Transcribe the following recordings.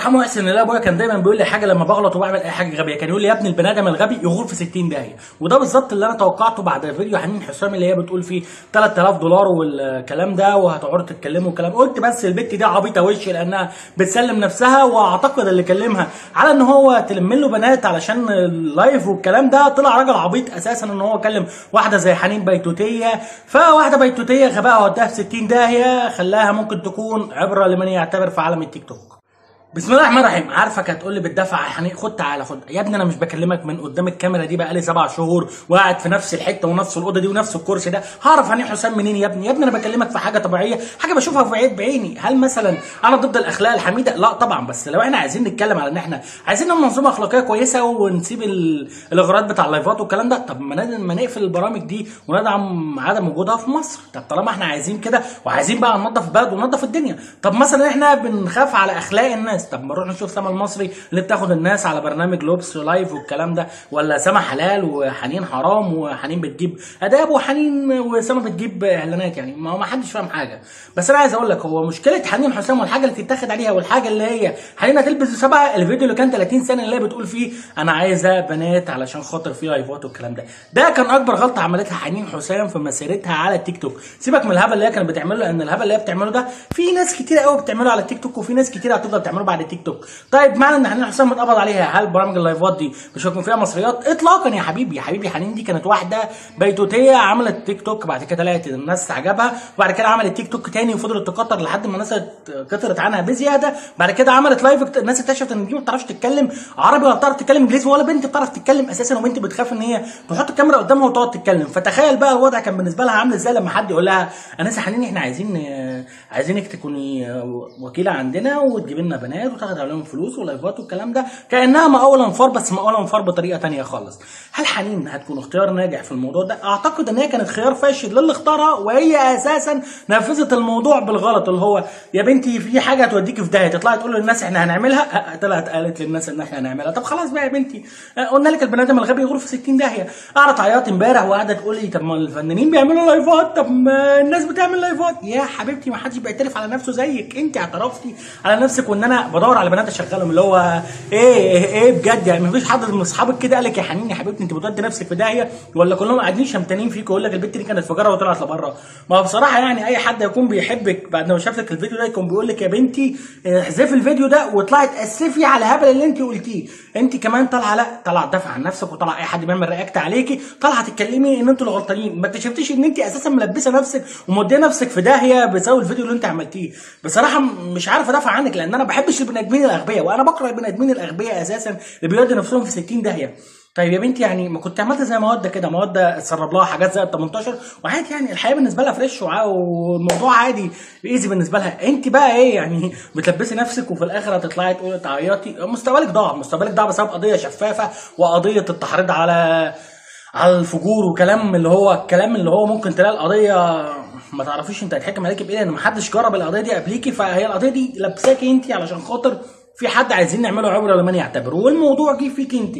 يرحمه محسن الله ابويا كان دايما بيقول لي حاجه لما بغلط وبعمل اي حاجه غبيه كان يقول لي يا ابني البني ادم الغبي يغور في 60 داهيه وده بالظبط اللي انا توقعته بعد فيديو حنين حسام اللي هي بتقول فيه 3000 دولار والكلام ده وهتقعدوا تتكلموا وكلام قلت بس البت دي عبيطه وش لانها بتسلم نفسها واعتقد اللي كلمها على ان هو تلم له بنات علشان اللايف والكلام ده طلع راجل عبيط اساسا ان هو كلم واحده زي حنين بيتوتيه فواحده بيتوتيه غباء وداها في 60 داهيه خلاها ممكن تكون عبره لمن يعتبر في عالم التيك توك بسم الله الرحمن الرحيم عارفك هتقول لي بتدافع عن حنين خد تعالى خد يا ابني انا مش بكلمك من قدام الكاميرا دي بقالي سبع شهور وقاعد في نفس الحته ونفس الاوضه دي ونفس الكرسي ده هعرف حنين حسام منين يا ابني يا ابني انا بكلمك في حاجه طبيعيه حاجه بشوفها في عيد بعيني هل مثلا انا ضد الاخلاق الحميده لا طبعا بس لو احنا عايزين نتكلم على ان احنا عايزين نعمل منظومه اخلاقيه كويسه ونسيب ال- الاغراءات بتاع اللايفات والكلام ده طب ما ن- ما نقفل البرامج دي وندعم عدم وجودها في مصر طب طالما احنا عايزين كده وعايزين بقى ننظف البلد وننظف الدنيا طب مثلا احنا بنخاف على اخلاق الناس طب ما نروح نشوف سما المصري اللي بتاخد الناس على برنامج لوبس لايف والكلام ده ولا سما حلال وحنين حرام وحنين بتجيب اداب وحنين وسما بتجيب اعلانات يعني ما هو ما حدش فاهم حاجه بس انا عايز اقول لك هو مشكله حنين حسام والحاجه اللي تتاخد عليها والحاجه اللي هي حنين هتلبس سبعه الفيديو اللي كان 30 سنه اللي هي بتقول فيه انا عايزه بنات علشان خاطر في لايفات والكلام ده ده كان اكبر غلطه عملتها حنين حسام في مسيرتها على التيك توك سيبك من الهبل اللي هي كانت بتعمله لان الهبل اللي هي بتعمله ده في ناس كتير قوي بتعمله على التيك توك وفي ناس كتير هتفضل تعمله بعد التيك توك طيب معنى ان حنين حسام متقبض عليها هل برامج اللايفات دي مش هيكون فيها مصريات اطلاقا يا حبيبي يا حبيبي حنين دي كانت واحده بيتوتيه عملت تيك توك بعد كده لقت الناس عجبها وبعد كده عملت تيك توك تاني وفضلت تكتر لحد ما الناس كترت عنها بزياده بعد كده عملت لايف الناس اكتشفت ان دي ما بتعرفش تتكلم عربي ولا بتعرف تتكلم انجليزي ولا بنت بتعرف تتكلم اساسا وبنت بتخاف ان هي تحط الكاميرا قدامها وتقعد تتكلم فتخيل بقى الوضع كان بالنسبه لها عامل ازاي لما حد يقول لها انسه حنين احنا عايزين عايزينك تكوني وكيله عندنا وتجيبي لنا بنات وتاخد عليهم فلوس ولايفات والكلام ده كانها مقاوله انفار بس مقاوله انفار بطريقه تانية خالص هل حنين هتكون اختيار ناجح في الموضوع ده اعتقد ان هي كانت خيار فاشل للي اختارها وهي اساسا نفذت الموضوع بالغلط اللي هو يا بنتي في حاجه هتوديكي في داهيه تطلعي تقول للناس احنا هنعملها طلعت قالت للناس ان احنا هنعملها طب خلاص بقى يا بنتي قلنا لك البني ادم الغبي يغور في 60 داهيه قعدت عياط امبارح وقاعده تقول لي طب ما الفنانين بيعملوا لايفات طب ما الناس بتعمل لايفات يا حبيبتي ما حدش بيعترف على نفسه زيك انت اعترفتي على نفسك وان انا بدور على بنات اشغلهم اللي هو ايه ايه, إيه بجد يعني مفيش حد من اصحابك كده قال لك يا حنين يا حبيبتي انت بتودي نفسك في داهيه ولا كلهم قاعدين شمتانين فيك ويقول لك البت دي كانت فجاره وطلعت لبره ما هو بصراحه يعني اي حد يكون بيحبك بعد ما شاف لك الفيديو ده يكون بيقول لك يا بنتي احذفي الفيديو ده واطلعي تاسفي على الهبل اللي انت قلتيه انت كمان طالعه لا طالعه تدافع عن نفسك وطالعه اي حد بيعمل رياكت عليكي طالعه تتكلمي ان انتوا اللي غلطانين ما اكتشفتيش ان انت اساسا ملبسه نفسك وموديه نفسك في داهيه بسبب الفيديو اللي انت عملتيه بصراحه مش عارف ادافع عنك لان انا ما بحبش البني ادمين الاغبياء وانا بكره البني ادمين الاغبياء اساسا اللي بيودوا نفسهم في 60 داهيه طيب يا بنتي يعني ما كنت عملت زي مواد كده مواد اتسرب لها حاجات زي ال 18 وعادي يعني الحياه بالنسبه لها فريش والموضوع عادي ايزي بالنسبه لها انت بقى ايه يعني بتلبسي نفسك وفي الاخر هتطلعي تقولي تعيطي مستقبلك ضاع مستقبلك ضاع بسبب قضيه شفافه وقضيه التحريض على على الفجور وكلام اللي هو الكلام اللي هو ممكن تلاقي القضيه ما تعرفيش انت هيتحكم عليكي بايه لان ما حدش جرب القضيه دي قبليكي فهي القضيه دي لابساكي انت علشان خاطر في حد عايزين نعمله عبره لمن يعتبر والموضوع جه فيك انت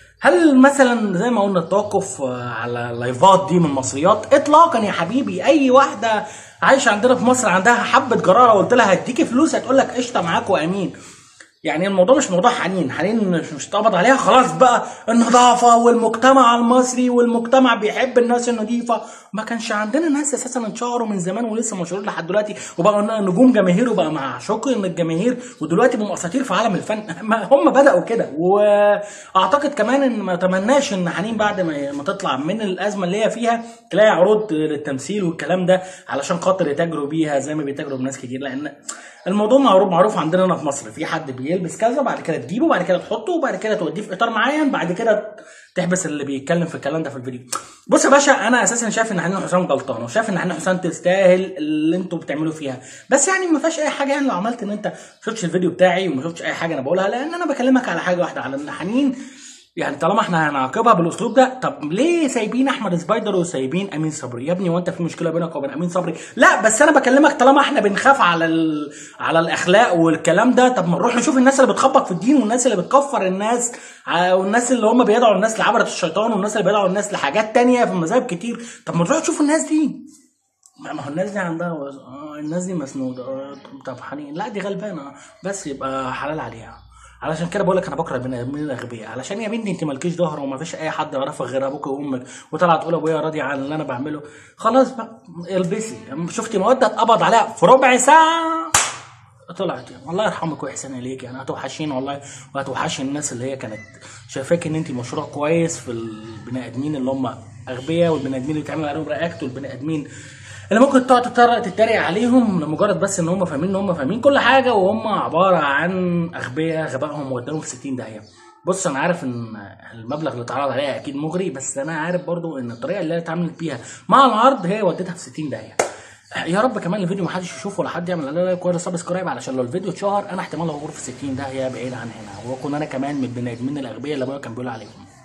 هل مثلا زي ما قلنا التوقف على اللايفات دي من المصريات اطلاقا يا حبيبي اي واحده عايشه عندنا في مصر عندها حبه جراره وقلت لها هديكي فلوس هتقول لك قشطه معاك وامين يعني الموضوع مش موضوع حنين حنين مش مش اتقبض عليها خلاص بقى النظافه والمجتمع المصري والمجتمع بيحب الناس النظيفه ما كانش عندنا ناس اساسا اتشهروا من زمان ولسه مشهورين لحد دلوقتي وبقوا نجوم جماهير وبقى مع شكر من الجماهير ودلوقتي بقوا اساطير في عالم الفن هم بداوا كده واعتقد كمان ان ما اتمناش ان حنين بعد ما ما تطلع من الازمه اللي هي فيها تلاقي عروض للتمثيل والكلام ده علشان خاطر يتاجروا بيها زي ما بيتاجروا بناس كتير لان الموضوع معروف معروف عندنا هنا في مصر في حد بيلبس كذا بعد كده تجيبه بعد كده تحطه وبعد كده توديه في اطار معين بعد كده تحبس اللي بيتكلم في الكلام ده في الفيديو بص يا باشا انا اساسا شايف ان حنين حسام غلطان وشايف ان حنين حسام تستاهل اللي انتوا بتعملوا فيها بس يعني ما فيهاش اي حاجه يعني لو عملت ان انت ما شفتش الفيديو بتاعي وما شفتش اي حاجه انا بقولها لان انا بكلمك على حاجه واحده على ان حنين يعني طالما احنا هنعاقبها بالاسلوب ده طب ليه سايبين احمد سبايدر وسايبين امين صبري يا ابني وانت في مشكله بينك وبين امين صبري لا بس انا بكلمك طالما احنا بنخاف على ال... على الاخلاق والكلام ده طب ما نروح نشوف الناس اللي بتخبط في الدين والناس اللي بتكفر الناس والناس اللي هم بيدعوا الناس لعبره الشيطان والناس اللي بيدعوا الناس لحاجات تانية في مذاهب كتير طب ما نروح نشوف الناس دي ما ما هو الناس دي عندها وز... آه الناس دي مسنوده آه طب حنين لا دي غلبانه بس يبقى حلال عليها علشان كده بقول لك انا بكره البني ادمين الاغبياء علشان يا بنتي انت مالكيش ظهر وما فيش اي حد يعرفك غير ابوك وامك وطلعت تقول ابويا راضي عن اللي انا بعمله خلاص بقى البسي شفتي موده اتقبض عليها في ربع ساعه طلعت الله يرحمك ويحسن اليك يعني هتوحشين والله وهتوحشي الناس اللي هي كانت شايفاك ان انت مشروع كويس في البني ادمين اللي هم اغبياء والبني ادمين اللي بيتعمل عليهم رياكت والبني ادمين اللي ممكن تقعد تتر- تتريق عليهم لمجرد بس ان هم فاهمين ان هم فاهمين كل حاجه وهم عباره عن اغبياء غبائهم وداهم في 60 داهيه بص انا عارف ان المبلغ اللي اتعرض عليها اكيد مغري بس انا عارف برضو ان الطريقه اللي هي اتعاملت بيها مع العرض هي ودتها في 60 داهيه يا رب كمان الفيديو محدش يشوفه ولا حد يعمل عليه لايك ولا سبسكرايب علشان لو الفيديو اتشهر انا احتمال اغور في 60 داهيه بعيد عن هنا واكون انا كمان من البني ادمين الاغبياء اللي ابويا كان بيقول عليهم